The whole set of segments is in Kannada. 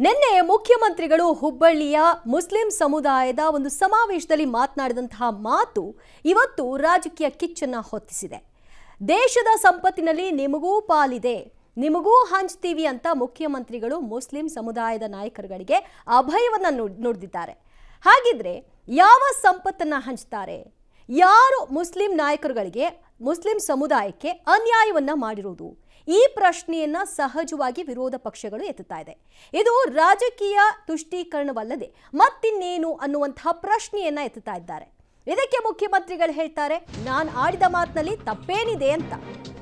ನಿನ್ನೆ ಮುಖ್ಯಮಂತ್ರಿಗಳು ಹುಬ್ಬಳ್ಳಿಯ ಮುಸ್ಲಿಂ ಸಮುದಾಯದ ಒಂದು ಸಮಾವೇಶದಲ್ಲಿ ಮಾತನಾಡಿದಂತಹ ಮಾತು ಇವತ್ತು ರಾಜಕೀಯ ಕಿಚ್ಚನ್ನ ಹೊತ್ತಿಸಿದೆ ದೇಶದ ಸಂಪತ್ತಿನಲ್ಲಿ ನಿಮಗೂ ಪಾಲಿದೆ ನಿಮಗೂ ಹಂಚ್ತೀವಿ ಅಂತ ಮುಖ್ಯಮಂತ್ರಿಗಳು ಮುಸ್ಲಿಂ ಸಮುದಾಯದ ನಾಯಕರುಗಳಿಗೆ ಅಭಯವನ್ನ ನುಡ್- ನುಡಿದಿದ್ದಾರೆ ಹಾಗಿದ್ರೆ ಯಾವ ಸಂಪತ್ತನ್ನ ಹಂಚ್ತಾರೆ ಯಾರು ಮುಸ್ಲಿಂ ನಾಯಕರುಗಳಿಗೆ ಮುಸ್ಲಿಂ ಸಮುದಾಯಕ್ಕೆ ಅನ್ಯಾಯವನ್ನ ಮಾಡಿರುವುದು ಈ ಪ್ರಶ್ನೆಯನ್ನ ಸಹಜವಾಗಿ ವಿರೋಧ ಪಕ್ಷಗಳು ಎತ್ತುತ್ತಾ ಇದೆ ಇದು ರಾಜಕೀಯ ತುಷ್ಟೀಕರಣವಲ್ಲದೆ ಮತ್ತಿನ್ನೇನು ಅನ್ನುವಂತಹ ಪ್ರಶ್ನೆಯನ್ನ ಎತ್ತುತ್ತಾ ಇದ್ದಾರೆ ಇದಕ್ಕೆ ಮುಖ್ಯಮಂತ್ರಿಗಳು ಹೇಳ್ತಾರೆ ನಾನು ಆಡಿದ ಮಾತಿನಲ್ಲಿ ತಪ್ಪೇನಿದೆ ಅಂತ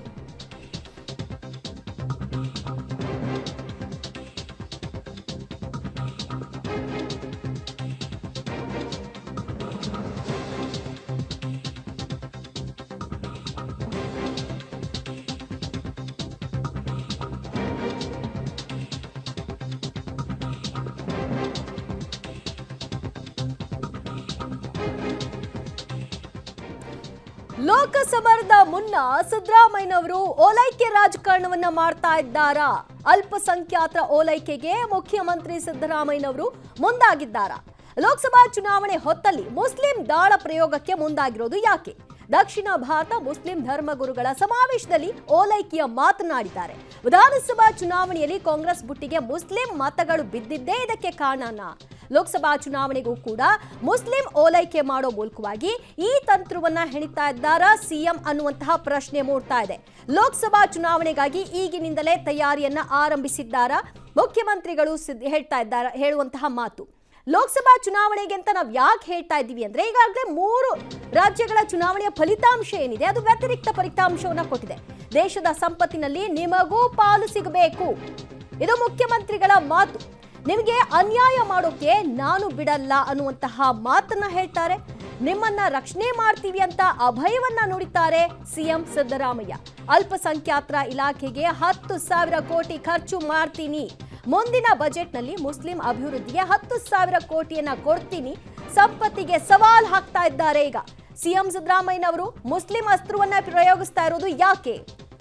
ಲೋಕಸಭಾದ ಮುನ್ನ ಸಿದ್ದರಾಮಯ್ಯನವರು ಓಲೈಕೆ ರಾಜಕಾರಣವನ್ನ ಮಾಡ್ತಾ ಇದ್ದಾರಾ ಅಲ್ಪಸಂಖ್ಯಾತರ ಓಲೈಕೆಗೆ ಮುಖ್ಯಮಂತ್ರಿ ಸಿದ್ದರಾಮಯ್ಯನವರು ಮುಂದಾಗಿದ್ದಾರಾ ಲೋಕಸಭಾ ಚುನಾವಣೆ ಹೊತ್ತಲ್ಲಿ ಮುಸ್ಲಿಂ ದಾಳ ಪ್ರಯೋಗಕ್ಕೆ ಮುಂದಾಗಿರೋದು ಯಾಕೆ ದಕ್ಷಿಣ ಭಾರತ ಮುಸ್ಲಿಂ ಧರ್ಮಗುರುಗಳ ಸಮಾವೇಶದಲ್ಲಿ ಓಲೈಕೆಯ ಮಾತನಾಡಿದ್ದಾರೆ ವಿಧಾನಸಭಾ ಚುನಾವಣೆಯಲ್ಲಿ ಕಾಂಗ್ರೆಸ್ ಬುಟ್ಟಿಗೆ ಮುಸ್ಲಿಂ ಮತಗಳು ಬಿದ್ದಿದ್ದೇ ಇದಕ್ಕೆ ಕಾರಣನಾ ಲೋಕಸಭಾ ಚುನಾವಣೆಗೂ ಕೂಡ ಮುಸ್ಲಿಂ ಓಲೈಕೆ ಮಾಡೋ ಮೂಲಕವಾಗಿ ಈ ತಂತ್ರವನ್ನ ಹೆಣಿತಾ ಇದ್ದಾರಾ ಸಿಎಂ ಅನ್ನುವಂತಹ ಪ್ರಶ್ನೆ ಮೂಡ್ತಾ ಇದೆ ಲೋಕಸಭಾ ಚುನಾವಣೆಗಾಗಿ ಈಗಿನಿಂದಲೇ ತಯಾರಿಯನ್ನ ಆರಂಭಿಸಿದ್ದಾರಾ ಮುಖ್ಯಮಂತ್ರಿಗಳು ಸಿದ್- ಹೇಳ್ತಾ ಇದ್ದಾರೆ ಹೇಳುವಂತಹ ಮಾತು ಲೋಕಸಭಾ ಚುನಾವಣೆಗೆ ಅಂತ ನಾವು ಯಾಕೆ ಹೇಳ್ತಾ ಇದ್ದೀವಿ ಅಂದ್ರೆ ಈಗಾಗಲೇ ಮೂರು ರಾಜ್ಯಗಳ ಚುನಾವಣೆಯ ಫಲಿತಾಂಶ ಏನಿದೆ ಅದು ವ್ಯತಿರಿಕ್ತ ಫಲಿತಾಂಶವನ್ನ ಕೊಟ್ಟಿದೆ ದೇಶದ ಸಂಪತ್ತಿನಲ್ಲಿ ನಿಮಗೂ ಪಾಲು ಸಿಗಬೇಕು ಇದು ಮುಖ್ಯಮಂತ್ರಿಗಳ ಮಾತು ನಿಮಗೆ ಅನ್ಯಾಯ ಮಾಡೋಕೆ ನಾನು ಬಿಡಲ್ಲ ಅನ್ನುವಂತಹ ಮಾತನ್ನ ಹೇಳ್ತಾರೆ ನಿಮ್ಮನ್ನ ರಕ್ಷಣೆ ಮಾಡ್ತೀವಿ ಅಂತ ಅಭಯವನ್ನ ನುಡಿತಾರೆ ಸಿಎಂ ಸಿದ್ದರಾಮಯ್ಯ ಅಲ್ಪಸಂಖ್ಯಾತರ ಇಲಾಖೆಗೆ ಹತ್ತು ಸಾವಿರ ಕೋಟಿ ಖರ್ಚು ಮಾಡ್ತೀನಿ ಮುಂದಿನ ಬಜೆಟ್ನಲ್ಲಿ ಮುಸ್ಲಿಂ ಅಭಿವೃದ್ಧಿಗೆ ಹತ್ತು ಸಾವಿರ ಕೋಟಿಯನ್ನ ಕೊಡ್ತೀನಿ ಸಂಪತ್ತಿಗೆ ಸವಾಲ್ ಹಾಕ್ತಾ ಇದ್ದಾರೆ ಈಗ ಸಿಎಂ ಸಿದ್ದರಾಮಯ್ಯನವರು ಮುಸ್ಲಿಂ ಅಸ್ತ್ರವನ್ನ ಪ್ರಯೋಗಿಸ್ತಾ ಇರೋದು ಯಾಕೆ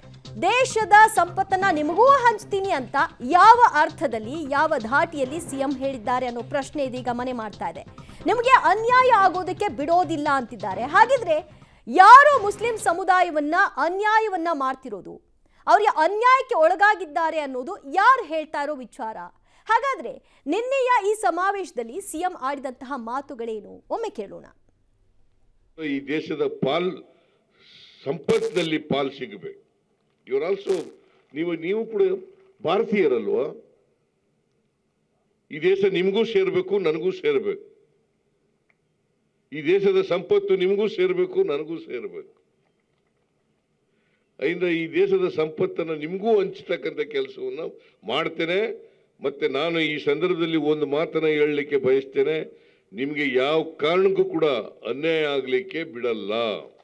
ದೇಶದ ಸಂಪತ್ತನ್ನ ನಿಮಗೂ ಹಂಚ್ತೀನಿ ಅಂತ ಯಾವ ಅರ್ಥದಲ್ಲಿ ಯಾವ ಧಾಟಿಯಲ್ಲಿ ಸಿಎಂ ಹೇಳಿದ್ದಾರೆ ಅನ್ನೋ ಪ್ರಶ್ನೆ ಇದೀಗ ಮನೆ ಮಾಡ್ತಾ ಇದೆ ನಿಮಗೆ ಅನ್ಯಾಯ ಆಗೋದಕ್ಕೆ ಬಿಡೋದಿಲ್ಲ ಅಂತಿದ್ದಾರೆ ಹಾಗಿದ್ರೆ ಯಾರು ಮುಸ್ಲಿಂ ಸಮುದಾಯವನ್ನ ಅನ್ಯಾಯವನ್ನ ಮಾಡ್ತಿರೋದು ಅವರಿಗೆ ಅನ್ಯಾಯಕ್ಕೆ ಒಳಗಾಗಿದ್ದಾರೆ ಅನ್ನೋದು ಯಾರು ಹೇಳ್ತಾ ಇರೋ ವಿಚಾರ ಹಾಗಾದ್ರೆ ನಿನ್ನೆಯ ಈ ಸಮಾವೇಶದಲ್ಲಿ ಸಿಎಂ ಆಡಿದಂತಹ ಮಾತುಗಳೇನು ಒಮ್ಮೆ ಕೇಳೋಣ ಈ ದೇಶದ ಪಾಲ್ ಸಂಪತ್ತಿನಲ್ಲಿ ಪಾಲ್ ಸಿಗಬೇಕು ಇವರು ಆಲ್ಸೋ ನೀವು ನೀವು ಕೂಡ ಭಾರತೀಯರಲ್ವಾ ಈ ದೇಶ ನಿಮಗೂ ಸೇರಬೇಕು ನನಗೂ ಸೇರಬೇಕು ಈ ದೇಶದ ಸಂಪತ್ತು ನಿಮಗೂ ಸೇರಬೇಕು ನನಗೂ ಸೇರಬೇಕು ಅದರಿಂದ ಈ ದೇಶದ ಸಂಪತ್ತನ್ನು ನಿಮಗೂ ಹಂಚತಕ್ಕಂಥ ಕೆಲಸವನ್ನು ಮಾಡ್ತೇನೆ ಮತ್ತೆ ನಾನು ಈ ಸಂದರ್ಭದಲ್ಲಿ ಒಂದು ಮಾತನ್ನ ಹೇಳಲಿಕ್ಕೆ ಬಯಸ್ತೇನೆ ನಿಮಗೆ ಯಾವ ಕಾರಣಕ್ಕೂ ಕೂಡ ಅನ್ಯಾಯ ಆಗಲಿಕ್ಕೆ ಬಿಡಲ್ಲ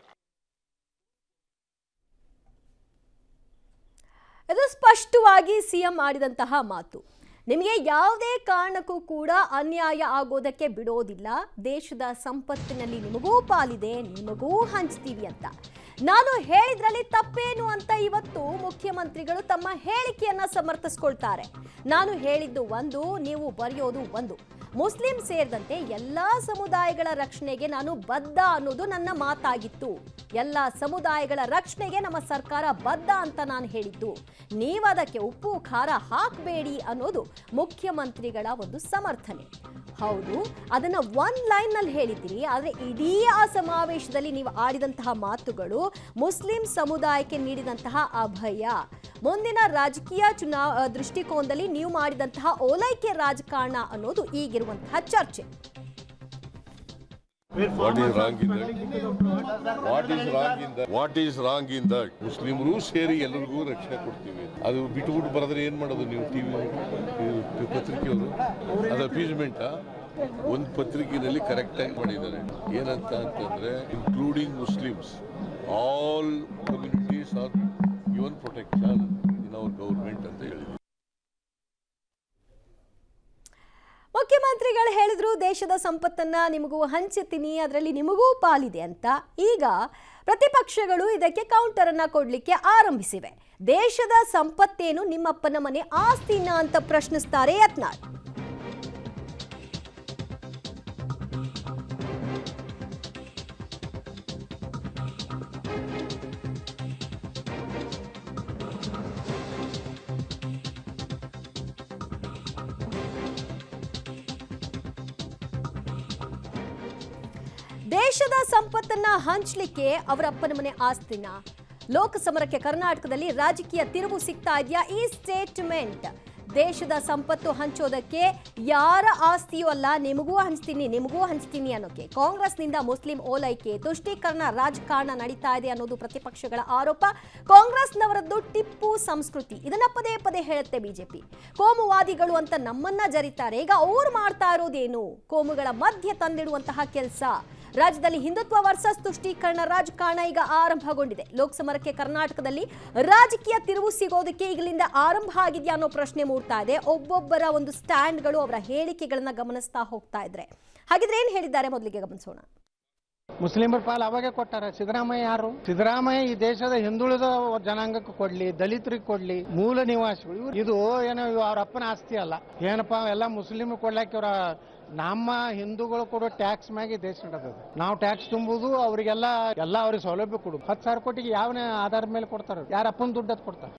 ಇದು ಸ್ಪಷ್ಟವಾಗಿ ಸಿಎಂ ಮಾಡಿದಂತಹ ಮಾತು ನಿಮಗೆ ಯಾವುದೇ ಕಾರಣಕ್ಕೂ ಕೂಡ ಅನ್ಯಾಯ ಆಗೋದಕ್ಕೆ ಬಿಡೋದಿಲ್ಲ ದೇಶದ ಸಂಪತ್ತಿನಲ್ಲಿ ನಿಮಗೂ ಪಾಲಿದೆ ನಿಮಗೂ ಹಂಚ್ತೀವಿ ಅಂತ ನಾನು ಹೇಳಿದ್ರಲ್ಲಿ ತಪ್ಪೇನು ಅಂತ ಇವತ್ತು ಮುಖ್ಯಮಂತ್ರಿಗಳು ತಮ್ಮ ಹೇಳಿಕೆಯನ್ನ ಸಮರ್ಥಿಸ್ಕೊಳ್ತಾರೆ ನಾನು ಹೇಳಿದ್ದು ಒಂದು ನೀವು ಬರೆಯೋದು ಒಂದು ಮುಸ್ಲಿಂ ಸೇರಿದಂತೆ ಎಲ್ಲಾ ಸಮುದಾಯಗಳ ರಕ್ಷಣೆಗೆ ನಾನು ಬದ್ಧ ಅನ್ನೋದು ನನ್ನ ಮಾತಾಗಿತ್ತು ಎಲ್ಲ ಸಮುದಾಯಗಳ ರಕ್ಷಣೆಗೆ ನಮ್ಮ ಸರ್ಕಾರ ಬದ್ಧ ಅಂತ ನಾನು ಹೇಳಿದ್ದು ನೀವು ಅದಕ್ಕೆ ಉಪ್ಪು ಖಾರ ಹಾಕಬೇಡಿ ಅನ್ನೋದು ಮುಖ್ಯಮಂತ್ರಿಗಳ ಒಂದು ಸಮರ್ಥನೆ ಹೌದು ಅದನ್ನ ಒನ್ ಲೈನ್ ನಲ್ಲಿ ಹೇಳಿದ್ದೀರಿ ಆದ್ರೆ ಇಡೀ ಆ ಸಮಾವೇಶದಲ್ಲಿ ನೀವು ಆಡಿದಂತಹ ಮಾತುಗಳು ಮುಸ್ಲಿಂ ಸಮುದಾಯಕ್ಕೆ ನೀಡಿದಂತಹ ಅಭಯ ಮುಂದಿನ ರಾಜಕೀಯ ಚುನಾ ಆ, ದೃಷ್ಟಿಕೋನದಲ್ಲಿ ನೀವು ಮಾಡಿದಂತಹ ಓಲೈಕೆ ರಾಜಕಾರಣ ಅನ್ನೋದು ಈಗಿರುವಂತಹ ಚರ್ಚೆ what is wrong in what is wrong in what is wrong in that ಮುಸ್ಲಿಮರು ಸೇರಿ ಎಲ್ಲರಿಗೂ ರಕ್ಷಣೆ ಕೊಡ್ತೀವಿ ಅದು ಬಿಟ್ಬಿಟ್ಟು ಬರೆದ್ರೆ ಏನ್ ಮಾಡೋದು ನೀವು ಟಿವಿ ಪತ್ರಿಕೆಯವರು ಅದು ಅಪೀಸ್ಮೆಂಟ್ ಒಂದು ಪತ್ರಿಕೆಯಲ್ಲಿ ಕರೆಕ್ಟ್ ಆಗಿ ಮಾಡಿದ್ದಾರೆ ಏನಂತ ಅಂತಂದ್ರೆ including Muslims all communities are given protection in our government ಅಂತ ಹೇಳಿದ್ರು ಮುಖ್ಯಮಂತ್ರಿಗಳು ಹೇಳಿದ್ರು ದೇಶದ ಸಂಪತ್ತನ್ನ ನಿಮಗೂ ಹಂಚುತ್ತೀನಿ ಅದರಲ್ಲಿ ನಿಮಗೂ ಪಾಲಿದೆ ಅಂತ ಈಗ ಪ್ರತಿಪಕ್ಷಗಳು ಇದಕ್ಕೆ ಕೌಂಟರ್ ಅನ್ನ ಕೊಡ್ಲಿಕ್ಕೆ ಆರಂಭಿಸಿವೆ ದೇಶದ ಸಂಪತ್ತೇನು ನಿಮ್ಮಪ್ಪನ ಮನೆ ಆಸ್ತಿನ ಅಂತ ಪ್ರಶ್ನಿಸ್ತಾರೆ ಯತ್ನಾಳ್ ದೇಶದ ಸಂಪತ್ತನ್ನ ಹಂಚ್ಲಿಕ್ಕೆ ಅವರ ಅಪ್ಪನ ಮನೆ ಆಸ್ತಿನ ಲೋಕಸಮರಕ್ಕೆ ಕರ್ನಾಟಕದಲ್ಲಿ ರಾಜಕೀಯ ತಿರುವು ಸಿಗ್ತಾ ಇದೆಯಾ ಈ ಸ್ಟೇಟ್ಮೆಂಟ್ ದೇಶದ ಸಂಪತ್ತು ಹಂಚೋದಕ್ಕೆ ಯಾರ ಆಸ್ತಿಯೂ ಅಲ್ಲ ನಿಮಗೂ ಹಂಚ್ತೀನಿ ನಿಮಗೂ ಹಂಚ್ತೀನಿ ಅನ್ನೋಕೆ ಕಾಂಗ್ರೆಸ್ನಿಂದ ಮುಸ್ಲಿಂ ಓಲೈಕೆ ತುಷ್ಟೀಕರಣ ರಾಜಕಾರಣ ನಡೀತಾ ಇದೆ ಅನ್ನೋದು ಪ್ರತಿಪಕ್ಷಗಳ ಆರೋಪ ಕಾಂಗ್ರೆಸ್ನವರದ್ದು ಟಿಪ್ಪು ಸಂಸ್ಕೃತಿ ಇದನ್ನ ಪದೇ ಪದೇ ಹೇಳುತ್ತೆ ಬಿಜೆಪಿ ಕೋಮುವಾದಿಗಳು ಅಂತ ನಮ್ಮನ್ನ ಜರಿತಾರೆ ಈಗ ಅವ್ರು ಮಾಡ್ತಾ ಇರೋದೇನು ಕೋಮುಗಳ ಮಧ್ಯೆ ತಂದಿಡುವಂತಹ ಕೆಲಸ ರಾಜ್ಯದಲ್ಲಿ ಹಿಂದುತ್ವ ವರ್ಸಸ್ ತುಷ್ಟೀಕರಣ ರಾಜಕಾರಣ ಈಗ ಆರಂಭಗೊಂಡಿದೆ ಲೋಕಸಮರಕ್ಕೆ ಕರ್ನಾಟಕದಲ್ಲಿ ರಾಜಕೀಯ ತಿರುವು ಸಿಗೋದಕ್ಕೆ ಈಗಲಿಂದ ಆರಂಭ ಆಗಿದೆಯಾ ಅನ್ನೋ ಪ್ರಶ್ನೆ ಮೂಡ್ತಾ ಇದೆ ಒಬ್ಬೊಬ್ಬರ ಒಂದು ಸ್ಟ್ಯಾಂಡ್ಗಳು ಅವರ ಹೇಳಿಕೆಗಳನ್ನ ಗಮನಿಸ್ತಾ ಹೋಗ್ತಾ ಇದ್ರೆ ಹಾಗಿದ್ರೆ ಏನ್ ಹೇಳಿದ್ದಾರೆ ಮೊದಲಿಗೆ ಗಮನಿಸೋಣ ಮುಸ್ಲಿಮರ ಪಾಲ್ ಅವಾಗೆ ಕೊಟ್ಟಾರ ಸಿದ್ದರಾಮಯ್ಯ ಯಾರು ಸಿದ್ದರಾಮಯ್ಯ ಈ ದೇಶದ ಹಿಂದುಳಿದ ಜನಾಂಗಕ್ಕೆ ಕೊಡ್ಲಿ ದಲಿತರಿಗೆ ಕೊಡ್ಲಿ ಮೂಲ ನಿವಾಸಿಗಳು ಇವ್ರು- ಇದು ಏನೋ ಇವ್ ಅವ್ರ ಅಪ್ಪನ ಆಸ್ತಿ ಅಲ್ಲ ಏನಪ್ಪಾ ಎಲ್ಲ ಮುಸ್ಲಿಮ್ ಕೊಡ್ಲಾಕ ಇವ್ರ ನಮ್ಮ ಹಿಂದೂಗಳು ಕೊಡೋ ಟ್ಯಾಕ್ಸ್ ಮ್ಯಾಗೆ ದೇಶ ನಡೆದದ ನಾವು ಟ್ಯಾಕ್ಸ್ ತುಂಬುದು ಅವರಿಗೆಲ್ಲ ಎಲ್ಲ ಅವ್ರಿಗೆ ಸೌಲಭ್ಯ ಕೊಡು ಹತ್ತು ಸಾವಿರ ಕೋಟಿಗೆ ಯಾವನೇ ಆಧಾರದ ಮೇಲೆ ಕೊಡ್ತಾರ ಯಾರ ಅಪ್ಪನ ದುಡ್ಡು ಅದ್ ಕೊಡ್ತಾರ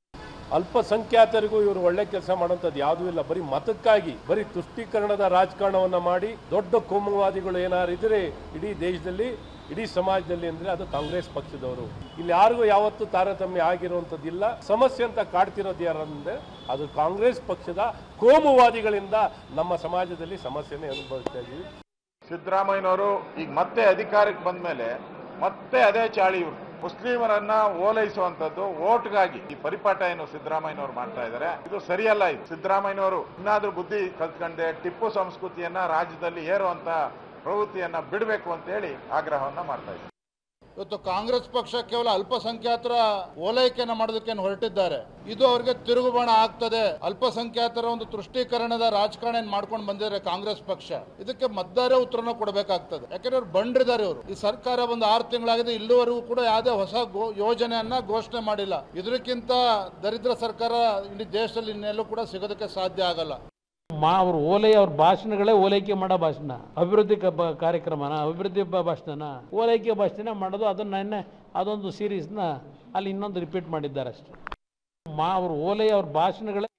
ಅಲ್ಪಸಂಖ್ಯಾತರಿಗೂ ಇವರು ಒಳ್ಳೆ ಕೆಲಸ ಮಾಡುವಂಥದ್ದು ಯಾವುದೂ ಇಲ್ಲ ಬರೀ ಮತಕ್ಕಾಗಿ ಬರೀ ತುಷ್ಟೀಕರಣದ ರಾಜಕಾರಣವನ್ನ ಮಾಡಿ ದೊಡ್ಡ ಕೋಮುವಾದಿಗಳು ಏನಾರು ಇದ್ರೆ ಇಡೀ ದೇಶದಲ್ಲಿ ಇಡೀ ಸಮಾಜದಲ್ಲಿ ಅಂದ್ರೆ ಅದು ಕಾಂಗ್ರೆಸ್ ಪಕ್ಷದವರು ಇಲ್ಲಿ ಯಾರಿಗೂ ಯಾವತ್ತೂ ತಾರತಮ್ಯ ಆಗಿರುವಂಥದ್ದಿಲ್ಲ ಸಮಸ್ಯೆ ಅಂತ ಕಾಡ್ತಿರೋದು ಯಾರಂದ್ರೆ ಅದು ಕಾಂಗ್ರೆಸ್ ಪಕ್ಷದ ಕೋಮುವಾದಿಗಳಿಂದ ನಮ್ಮ ಸಮಾಜದಲ್ಲಿ ಸಮಸ್ಯೆನೇ ಅನುಭವಿಸ್ತಾ ಇದೀವಿ ಸಿದ್ದರಾಮಯ್ಯನವರು ಈಗ ಮತ್ತೆ ಅಧಿಕಾರಕ್ಕೆ ಬಂದ ಮೇಲೆ ಮತ್ತೆ ಅದೇ ಚಾಳಿ ಇವರು ಮುಸ್ಲಿಮರನ್ನ ಓಲೈಸುವಂತದ್ದು ಓಟ್ಗಾಗಿ ಈ ಪರಿಪಾಠ ಏನು ಸಿದ್ದರಾಮಯ್ಯನವರು ಮಾಡ್ತಾ ಇದ್ದಾರೆ ಇದು ಸರಿಯಲ್ಲ ಇದು ಸಿದ್ದರಾಮಯ್ಯನವರು ಇನ್ನಾದ್ರೂ ಬುದ್ಧಿ ಕಲ್ತ್ಕೊಂಡೆ ಟಿಪ್ಪು ಸಂಸ್ಕೃತಿಯನ್ನ ರಾಜ್ಯದಲ್ಲಿ ಏರುವಂತ ಪ್ರವೃತ್ತಿಯನ್ನ ಬಿಡಬೇಕು ಅಂತ ಹೇಳಿ ಆಗ್ರಹವನ್ನ ಮಾಡ್ತಾ ಇದ್ದಾರೆ ಇವತ್ತು ಕಾಂಗ್ರೆಸ್ ಪಕ್ಷ ಕೇವಲ ಅಲ್ಪಸಂಖ್ಯಾತರ ಓಲೈಕೆಯನ್ನು ಮಾಡೋದಕ್ಕೆ ಹೊರಟಿದ್ದಾರೆ ಇದು ಅವರಿಗೆ ತಿರುಗುಬಾಣ ಆಗ್ತದೆ ಅಲ್ಪಸಂಖ್ಯಾತರ ಒಂದು ತುಷ್ಟೀಕರಣದ ರಾಜಕಾರಣ ಏನ್ ಮಾಡ್ಕೊಂಡು ಬಂದಿದ್ದಾರೆ ಕಾಂಗ್ರೆಸ್ ಪಕ್ಷ ಇದಕ್ಕೆ ಮತದಾರ ಉತ್ತರನ ಕೊಡಬೇಕಾಗ್ತದೆ ಯಾಕಂದ್ರೆ ಅವ್ರು ಬಂಡಿದ್ದಾರೆ ಇವರು ಈ ಸರ್ಕಾರ ಒಂದು ಆರು ತಿಂಗಳಾಗಿದೆ ಇಲ್ಲಿವರೆಗೂ ಕೂಡ ಯಾವುದೇ ಹೊಸ ಗೋ- ಯೋಜನೆಯನ್ನ ಘೋಷಣೆ ಮಾಡಿಲ್ಲ ಇದಕ್ಕಿಂತ ದರಿದ್ರ ಸರ್ಕಾರ ಇಡೀ ದೇಶದಲ್ಲಿ ಇನ್ನೆಲ್ಲೂ ಕೂಡ ಸಿಗೋದಕ್ಕೆ ಸಾಧ್ಯ ಆಗಲ್ಲ ಮಾ ಅವ್ರ ಓಲೈ ಅವ್ರ ಭಾಷಣಗಳೇ ಓಲೈಕೆ ಮಾಡೋ ಭಾಷಣ ಅಭಿವೃದ್ಧಿ ಕ- ಬ- ಕಾರ್ಯಕ್ರಮನ ಅಭಿವೃದ್ಧಿ ಬ- ಭಾಷಣನ ಓಲೈಕೆ ಭಾಷಣ ಮಾಡೋದು ಅದನ್ನ ನೆನ್ನೆ ಅದೊಂದು ಸೀರೀಸ್ನ ಅಲ್ಲಿ ಇನ್ನೊಂದು ರಿಪೀಟ್ ಮಾಡಿದ್ದಾರೆ ಅಷ್ಟೇ ಮಾ ಅವ್ರ ಓಲೈ ಅವ್ರ ಭಾಷಣಗಳೇ